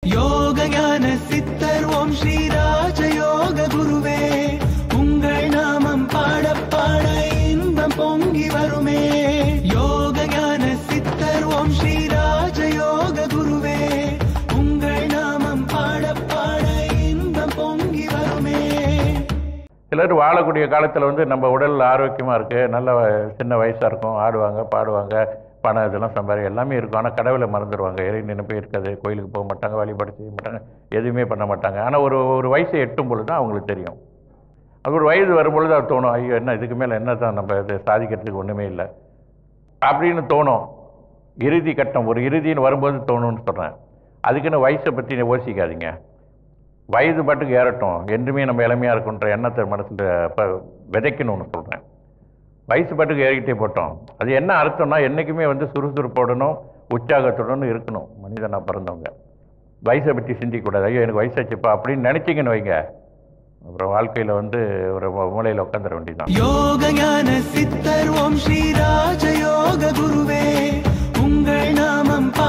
யோக ஞான சித்தர் ஓம் ஸ்ரீ ராஜயோக குருவே உங்கள் நாமம் பாட பாட இன்பம் பொங்கி வருமே யோக ஞான சித்தர் ஓம் ஸ்ரீ ராஜயோக குருவே உங்கள் நாமம் பாட பாட இன்பம் பொங்கி வருமே சிலர் வாழக்கூடிய காலத்தில் வந்து நம்ம உடல் ஆரோக்கியமாக இருக்குது நல்ல வ- சின்ன வயசாக இருக்கும் ஆடுவாங்க பாடுவாங்க பணம் இதெல்லாம் சம்பாதி எல்லாமே இருக்கும் ஆனால் கடவுளை மறந்துடுவாங்க இறை நினைப்பே இருக்காது கோயிலுக்கு போக மாட்டாங்க வழிபாடு செய்ய மாட்டாங்க எதுவுமே பண்ண மாட்டாங்க ஆனால் ஒரு ஒரு வயசை எட்டும் பொழுது தான் அவங்களுக்கு தெரியும் அது ஒரு வயது வரும்பொழுது அது தோணும் ஐயோ என்ன இதுக்கு மேலே என்ன தான் நம்ம இது சாதிக்கிறதுக்கு ஒன்றுமே இல்லை அப்படின்னு தோணும் இறுதி கட்டம் ஒரு இறுதின்னு வரும்போது தோணும்னு சொல்கிறேன் அதுக்குன்னு வயசை பற்றி யோசிக்காதீங்க வயது பாட்டுக்கு ஏறட்டும் என்றுமே நம்ம இளமையாக இருக்குன்ற எண்ணத்தை மனசில் இப்போ விதைக்கணும்னு சொல்கிறேன் வயசு பாட்டுக்கு ஏறிக்கிட்டே போட்டோம் அது என்ன அர்த்தம்னா என்றைக்குமே வந்து சுறுசுறுப்போடணும் உற்சாகத்துடனும் இருக்கணும் மனிதனாக பிறந்தவங்க வயசை பற்றி சிந்திக்கக்கூடாது ஐயோ எனக்கு வயசாச்சுப்பா அப்படின்னு நினச்சிங்கன்னு வைங்க அப்புறம் வாழ்க்கையில் வந்து ஒரு மூலையில் உட்காந்துட வேண்டியதுதான் யோக ஞான சித்தர் ஓம் ஸ்ரீ ராஜயோக குருவே உங்கள் நாமம் பா